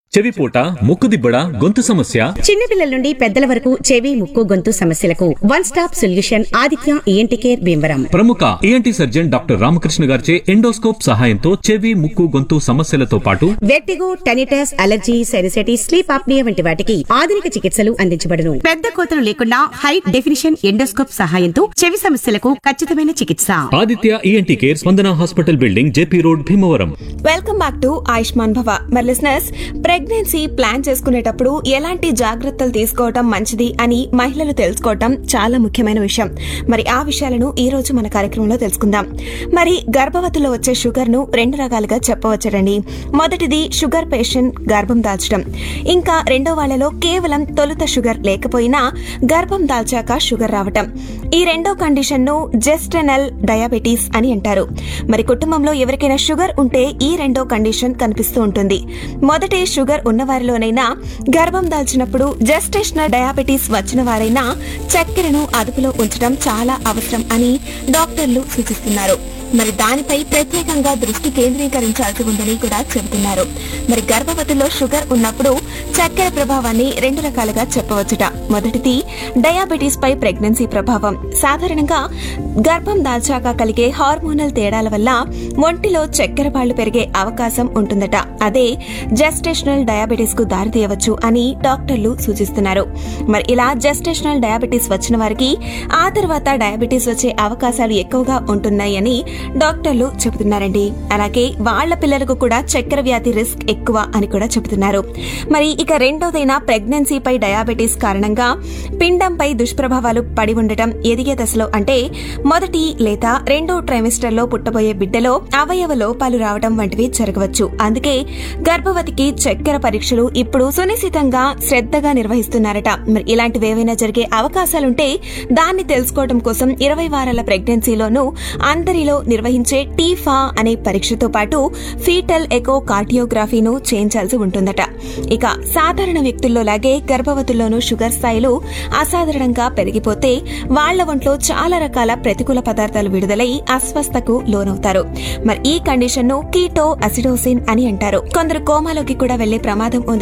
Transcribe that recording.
చెవిపూట ముక్కుదిబ్బడ గొంతు సమస్య చిన్నపిల్లల నుండి పెద్దల వరకు చెవి ముక్కు గొంతు సమస్యలకు one stop solution Aditya ENT care Bhimavaram ప్రముఖ ఏఎన్టీ సర్జన్ డాక్టర్ రామకృష్ణ గారిచే ఎండోస్కోప్ సహాయంతో చెవి ముక్కు గొంతు సమస్యలతో పాటు vertigo tinnitus allergy sinusitis sleep apnoea వంటి వాటికి ఆధునిక చికిత్సలు అందించబడును పెద్ద కోతలు లేకుండా హై డెఫినిషన్ ఎండోస్కోప్ సహాయంతో చెవి సమస్యలకు ఖచ్చితమైన చికిత్స Aditya ENT care Spandana hospital building JP road Bhimavaram welcome back to Ayushman Bhava మరి లిసనర్స్ ప్రెగ్నెన్సీ ప్లాన్ చేసుకునేటప్పుడు ఎలాంటి జాగ్రత్తలు తీసుకోవటం మంచిది అని మహిళలు తెలుసుకోవటం చాలా ముఖ్యమైన విషయం మరి ఆ విషయాలను ఈ రోజు మన కార్యక్రమంలో తెలుసుకుందాం మరి గర్భవతిలో వచ్చే షుగర్ ను రెండు రకాలుగా చెప్పవచ్చండి మొదటిది షుగర్ పేషెంట్ గర్భం దాల్చడం ఇంకా రెండో వాళ్ళలో కేవలం తొలుత షుగర్ లేకపోయినా గర్భం దాల్చాక షుగర్ రావటం ఈ రెండో కండిషన్ ను జెస్టెనల్ డయాబెటీస్ అని అంటారు మరి కుటుంబంలో ఎవరికైనా షుగర్ ఉంటే ఈ రెండో కండిషన్ కనిపిస్తూ ఉంటుంది మొదటి షుగర్ ఉన్నవారిలోనైనా గర్భం దాల్చినప్పుడు జెస్టేషనల్ డయాబెటీస్ వచ్చిన వారైనా చక్కెరను అదుపులో ఉంచడం చాలా అవసరం అని డాక్టర్లు సూచిస్తున్నారు మరి దానిపై ప్రత్యేకంగా దృష్టి కేంద్రీకరించాల్సి ఉందని కూడా చెబుతున్నారు మరి గర్భవతిలో షుగర్ ఉన్నప్పుడు చక్కెర ప్రభావాన్ని రెండు రకాలుగా చెప్పవచ్చుట మొదటిది డయాబెటీస్ పై ప్రెగ్నెన్సీ ప్రభావం సాధారణంగా గర్భం దాల్చాక కలిగే హార్మోనల్ తేడాల వల్ల ఒంటిలో చక్కెర పాళ్లు పెరిగే అవకాశం ఉంటుందట అదే జెస్టేషనల్ డయాబెటీస్ కు దారితీయవచ్చు అని డాక్టర్లు సూచిస్తున్నారు మరి ఇలా జెస్టేషనల్ డయాబెటీస్ వచ్చిన వారికి ఆ తర్వాత డయాబెటీస్ వచ్చే అవకాశాలు ఎక్కువగా ఉంటున్నాయని డాక్టర్లు చెబుతున్నారండి అలాగే వాళ్ళ పిల్లలకు కూడా చక్కెర వ్యాధి రిస్క్ ఎక్కువ అని కూడా చెబుతున్నారు మరి ఇక రెండోదైన ప్రెగ్నెన్సీపై డయాబెటీస్ కారణంగా పిండంపై దుష్ప్రభావాలు పడి ఉండటం ఎదిగే దశలో అంటే మొదటి లేదా రెండో ట్రైమిస్టర్ లో పుట్టబోయే బిడ్డలో అవయవ లోపాలు రావడం వంటివి జరగవచ్చు అందుకే గర్భవతికి చక్కెర పరీక్షలు ఇప్పుడు సునిశ్చితంగా శ్రద్ధగా నిర్వహిస్తున్నారట మరి ఇలాంటివి ఏవైనా జరిగే అవకాశాలుంటే దాన్ని తెలుసుకోవడం కోసం ఇరవై వారాల ప్రెగ్నెన్సీలోనూ అందరిలో నిర్వహించే టీఫా అనే పరీక్షతో పాటు ఫీటల్ ఎకో కార్డియోగ్రఫీను చేయించాల్సి ఉంటుందట ఇక సాధారణ వ్యక్తుల్లో లాగే గర్భవతుల్లోనూ షుగర్ స్థాయిలు అసాధారణంగా పెరిగిపోతే వాళ్ల ఒంట్లో చాలా రకాల ప్రతికూల పదార్థాలు విడుదలై అస్వస్థకు లోనవుతారు మరి ఈ కండిషన్ ను కీటో అసిడోసిన్ అని అంటారు కొందరు కోమాలోకి కూడా వెళ్లే ప్రమాదం ఉంది